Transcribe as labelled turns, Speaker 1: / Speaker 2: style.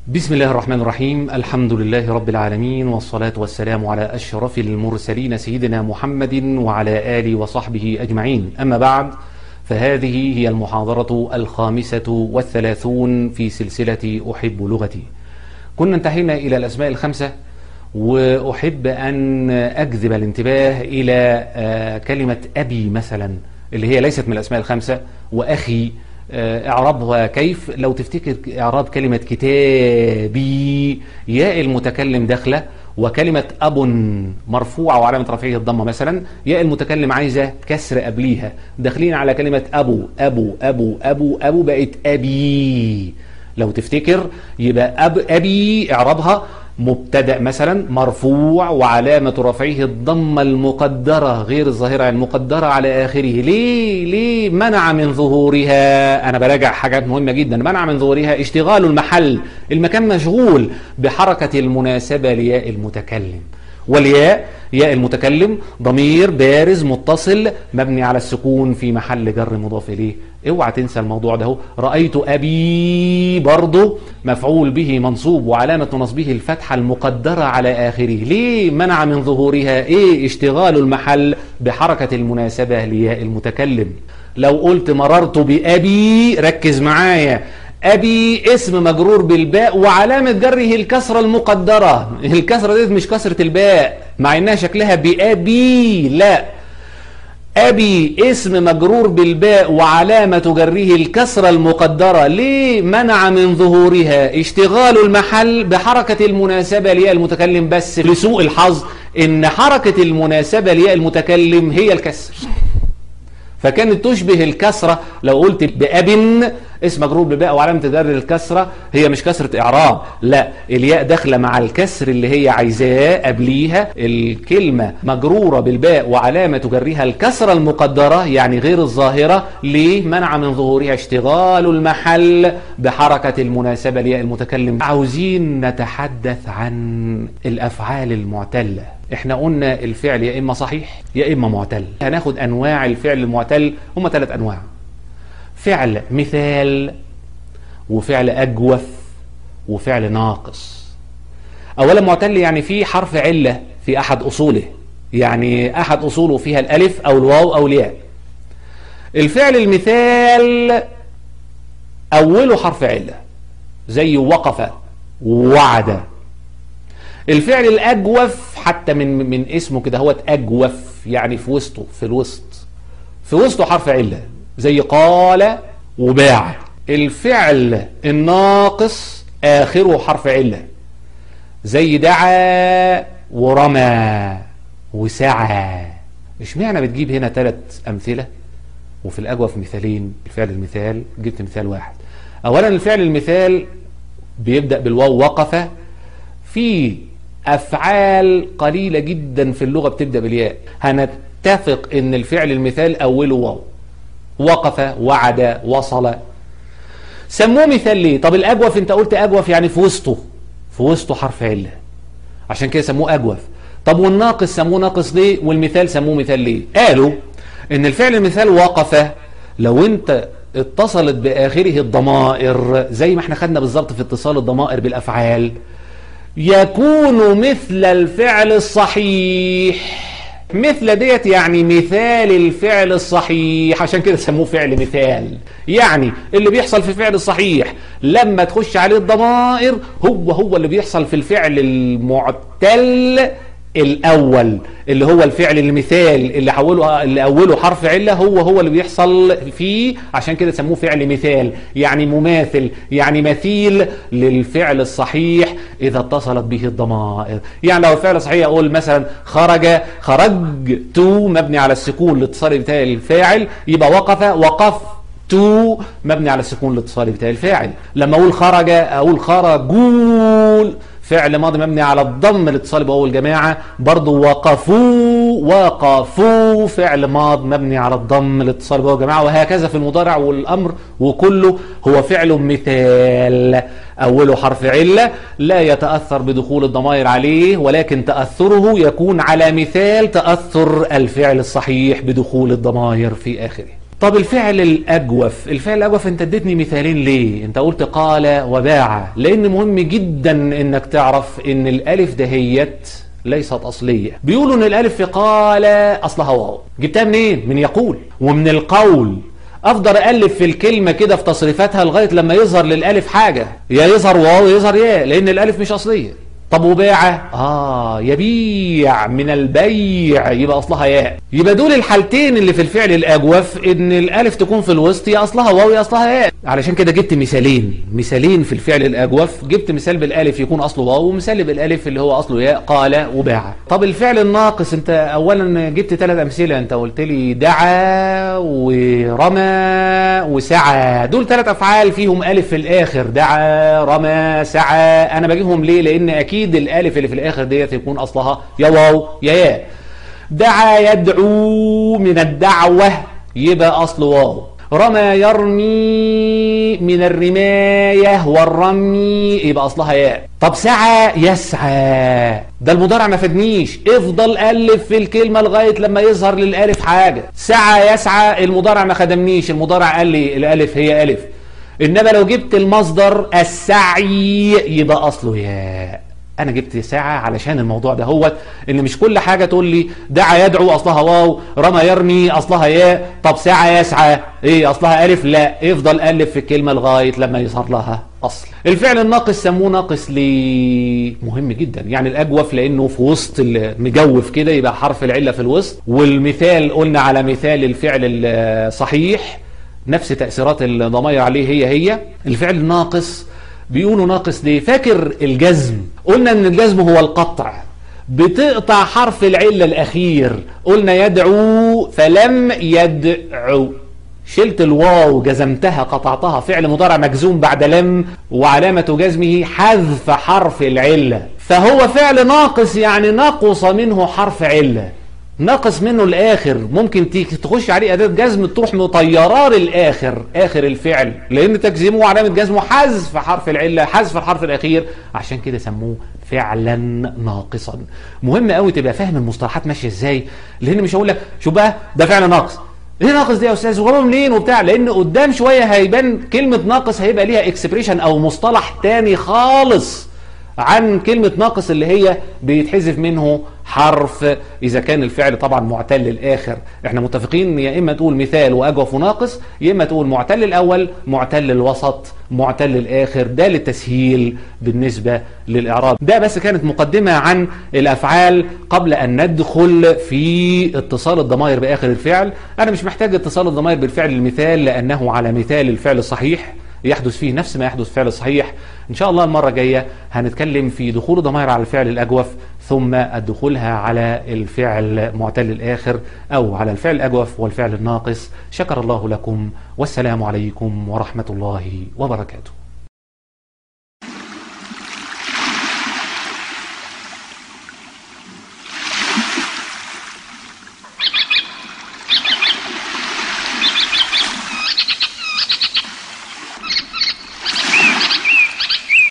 Speaker 1: بسم الله الرحمن الرحيم الحمد لله رب العالمين والصلاة والسلام على أشرف المرسلين سيدنا محمد وعلى آله وصحبه أجمعين أما بعد فهذه هي المحاضرة الخامسة والثلاثون في سلسلة أحب لغتي كنا انتهينا إلى الأسماء الخمسة وأحب أن أجذب الانتباه إلى كلمة أبي مثلا اللي هي ليست من الأسماء الخمسة وأخي اعرابها كيف لو تفتكر اعراب كلمة كتابي ياء المتكلم داخله وكلمة أب مرفوعة وعلامة رفعه الضمة مثلا ياء المتكلم عايزة كسر قبليها داخلين على كلمة أبو أبو أبو أبو أبو بقت أبي لو تفتكر يبقى أب أبي اعرابها مبتدأ مثلا مرفوع وعلامة رفعه الضمة المقدرة غير الظاهرة المقدرة على آخره ليه ليه منع من ظهورها أنا براجع حاجات مهمة جدا منع من ظهورها اشتغال المحل المكان مشغول بحركة المناسبة لياء المتكلم والياء ياء المتكلم ضمير بارز متصل مبني على السكون في محل جر مضاف إليه اوعى تنسى الموضوع ده رأيت أبي برضه مفعول به منصوب وعلامة نصبه الفتحة المقدرة على آخره ليه منع من ظهورها ايه اشتغال المحل بحركة المناسبة لياء المتكلم لو قلت مررت بأبي ركز معايا أبي اسم مجرور بالباء وعلامة جره الكسرة المقدرة الكسرة دي مش كسرة الباء مع انها شكلها بأبي لا أبي اسم مجرور بالباء وعلامة جره الكسرة المقدرة ليه منع من ظهورها اشتغال المحل بحركة المناسبة لياء المتكلم بس لسوء الحظ ان حركة المناسبة لياء المتكلم هي الكسر فكانت تشبه الكسرة لو قلت بأب اسم مجرور بباء وعلامة جر الكسرة هي مش كسرة إعراب لا الياء داخلة مع الكسر اللي هي عايزاه قبليها الكلمة مجرورة بالباء وعلامة جرها الكسرة المقدرة يعني غير الظاهرة ليه منع من ظهورها اشتغال المحل بحركة المناسبة لياء المتكلم عاوزين نتحدث عن الأفعال المعتلة احنا قلنا الفعل يا اما صحيح يا اما معتل هناخد انواع الفعل المعتل هم ثلاث انواع فعل مثال وفعل اجوف وفعل ناقص اولا معتل يعني في حرف عله في احد اصوله يعني احد اصوله فيها الالف او الواو او الياء الفعل المثال اوله حرف عله زي وقف وعد الفعل الاجوف حتى من من اسمه كده هو اجوف يعني في وسطه في الوسط في وسطه حرف عله زي قال وباع الفعل الناقص اخره حرف عله زي دعا ورمى وسعى اشمعنى بتجيب هنا ثلاث امثله وفي الاجوف مثالين الفعل المثال جبت مثال واحد اولا الفعل المثال بيبدا بالواو وقف في أفعال قليلة جدا في اللغة بتبدأ بالياء هنتفق ان الفعل المثال أوله واو وقف وعد وصل سموه مثال ليه طب الأجوف انت قلت أجوف يعني في وسطه في وسطه حرف علة عشان كده سموه أجوف طب والناقص سموه ناقص ليه والمثال سموه مثال ليه قالوا ان الفعل المثال وقف لو انت اتصلت بآخره الضمائر زي ما احنا خدنا بالظبط في اتصال الضمائر بالأفعال يكون مثل الفعل الصحيح مثل ديت يعني مثال الفعل الصحيح عشان كده سموه فعل مثال يعني اللي بيحصل في فعل الصحيح لما تخش عليه الضمائر هو هو اللي بيحصل في الفعل المعتل الاول اللي هو الفعل المثال اللي حوله اللي اوله حرف عله هو هو اللي بيحصل فيه عشان كده سموه فعل مثال يعني مماثل يعني مثيل للفعل الصحيح اذا اتصلت به الضمائر يعني لو الفعل صحيح اقول مثلا خرج خرجت مبني على السكون لاتصال بتاع الفاعل يبقى وقف وقف تو مبني على السكون الاتصالي بتاع الفاعل لما اقول خرج اقول خرجوا فعل ماضي مبني على الضم الاتصال بأول الجماعة برضو وقفوا وقفوا فعل ماض مبني على الضم الاتصال بأول الجماعة وهكذا في المضارع والأمر وكله هو فعل مثال أوله حرف علة لا يتأثر بدخول الضمائر عليه ولكن تأثره يكون على مثال تأثر الفعل الصحيح بدخول الضمائر في آخره طب الفعل الأجوف الفعل الأجوف انت اديتني مثالين ليه انت قلت قال وباع لان مهم جدا انك تعرف ان الالف دهيت ليست أصلية بيقولوا ان الالف في قال اصلها واو جبتها منين من يقول ومن القول افضل الف في الكلمة كده في تصريفاتها لغاية لما يظهر للالف حاجة يا يظهر واو يا يظهر ياء لان الالف مش اصلية طب وباع اه يبيع من البيع يبقى اصلها ياء يبقى دول الحالتين اللي في الفعل الاجوف ان الالف تكون في الوسط يا اصلها واو يا اصلها ياء علشان كده جبت مثالين مثالين في الفعل الاجوف جبت مثال بالالف يكون اصله واو ومثال بالالف اللي هو اصله ياء قال وباع طب الفعل الناقص انت اولا جبت ثلاث امثله انت قلت لي دعا ورمى وسعى دول ثلاث افعال فيهم الف في الاخر دعا رمى سعى انا بجيبهم ليه لان اكيد اكيد الالف اللي في الاخر ديت يكون اصلها يا واو يا ياء دعا يدعو من الدعوة يبقى اصل واو رمى يرمي من الرماية والرمي يبقى اصلها ياء طب سعى يسعى ده المضارع ما فادنيش افضل الف في الكلمة لغاية لما يظهر للالف حاجة سعى يسعى المضارع ما خدمنيش المضارع قال لي الالف هي الف انما لو جبت المصدر السعي يبقى اصله ياء انا جبت ساعة علشان الموضوع ده هو ان مش كل حاجة تقول لي دعا يدعو اصلها واو رمى يرمي اصلها ياء طب ساعة يسعى ايه اصلها الف لا افضل الف في الكلمة لغاية لما يظهر لها اصل الفعل الناقص سموه ناقص ليه مهم جدا يعني الاجوف لانه في وسط المجوف كده يبقى حرف العلة في الوسط والمثال قلنا على مثال الفعل الصحيح نفس تأثيرات الضمائر عليه هي هي الفعل الناقص بيقولوا ناقص ليه فاكر الجزم قلنا ان الجزم هو القطع بتقطع حرف العلة الاخير قلنا يدعو فلم يدعو شلت الواو جزمتها قطعتها فعل مضارع مجزوم بعد لم وعلامة جزمه حذف حرف العلة فهو فعل ناقص يعني نقص منه حرف علة ناقص منه الاخر ممكن تخش عليه اداه جزم تروح مطيراه الاخر اخر الفعل لان تجزيمه علامه جزمه حذف حرف العله حذف الحرف الاخير عشان كده سموه فعلا ناقصا مهم قوي تبقى فاهم المصطلحات ماشيه ازاي لان مش هقول لك شو بقى ده فعل ناقص ليه ناقص دي يا استاذ وجابه منين وبتاع لان قدام شويه هيبان كلمه ناقص هيبقى ليها اكسبريشن او مصطلح تاني خالص عن كلمة ناقص اللي هي بيتحذف منه حرف إذا كان الفعل طبعا معتل الآخر احنا متفقين يا إما تقول مثال وأجوف وناقص يا إما تقول معتل الأول معتل الوسط معتل الآخر ده للتسهيل بالنسبة للإعراب ده بس كانت مقدمة عن الأفعال قبل أن ندخل في اتصال الضمائر بآخر الفعل أنا مش محتاج اتصال الضمائر بالفعل المثال لأنه على مثال الفعل الصحيح يحدث فيه نفس ما يحدث فعل الصحيح إن شاء الله المرة الجاية هنتكلم في دخول الضمائر على الفعل الأجوف ثم دخولها على الفعل معتل الآخر أو على الفعل الأجوف والفعل الناقص شكر الله لكم والسلام عليكم ورحمة الله وبركاته